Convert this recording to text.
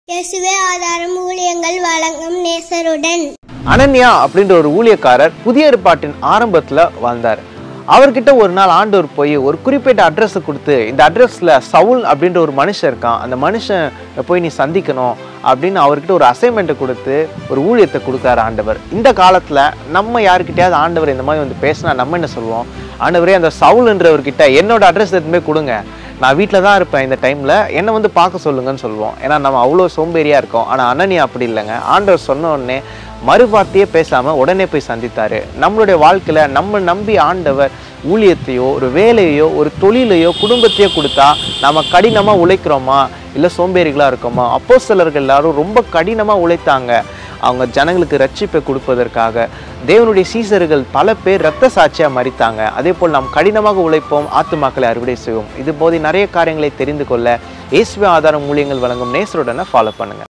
இயேசுவே ஆதாரம் ஊழியங்கள் வழங்கும் நேசருடன் அனன்யா அப்படின்ற ஒரு ஊழியக்காரர் புதிய ஏற்பாட்டின் ஆரம்பத்துல வாழ்ந்தார் அவர்கிட்ட ஒரு நாள் ஆண்டவர் போய் ஒரு குறிப்பிட்ட அட்ரஸ் கொடுத்து இந்த அட்ரஸ்ல சவுல் அப்படின்ற ஒரு மனுஷன் இருக்கான் அந்த மனுஷன் போய் நீ சந்திக்கணும் அப்படின்னு அவர்கிட்ட ஒரு அசைன்மெண்ட்டை கொடுத்து ஒரு ஊழியத்தை கொடுத்தாரு ஆண்டவர் இந்த காலத்துல நம்ம யாருக்கிட்டயாவது ஆண்டவர் இந்த மாதிரி வந்து பேசினா நம்ம என்ன சொல்லுவோம் ஆண்டவரே அந்த சவுல்ன்றவர்கிட்ட என்னோட அட்ரஸ் எதுவுமே கொடுங்க நான் வீட்டில் தான் இருப்பேன் இந்த டைமில் என்னை வந்து பார்க்க சொல்லுங்கன்னு சொல்லுவோம் ஏன்னா நம்ம அவ்வளோ சோம்பேறியாக இருக்கோம் ஆனால் அனன்யா அப்படி இல்லைங்க ஆண்டவர் சொன்ன உடனே மறுவார்த்தையே பேசாமல் உடனே போய் சந்தித்தார் நம்மளுடைய வாழ்க்கையில் நம்ம நம்பி ஆண்டவர் ஊழியத்தையோ ஒரு வேலையோ ஒரு தொழிலையோ குடும்பத்தையோ கொடுத்தா நம்ம கடினமாக உழைக்கிறோமா இல்லை சோம்பேறிகளாக இருக்கோமா அப்போ சிலர்கள் எல்லாரும் ரொம்ப கடினமாக உழைத்தாங்க அவங்க ஜனங்களுக்கு ரட்சிப்பை கொடுப்பதற்காக தேவனுடைய சீசர்கள் பல பேர் ரத்த சாட்சியாக மறித்தாங்க அதே போல் நாம் கடினமாக உழைப்போம் ஆத்துமாக்களை அறுவடை செய்வோம் இது போது நிறைய காரியங்களை தெரிந்து கொள்ள இயேசுவே ஆதாரம் ஊழியங்கள் வழங்கும் நேசருடனை ஃபாலோ பண்ணுங்க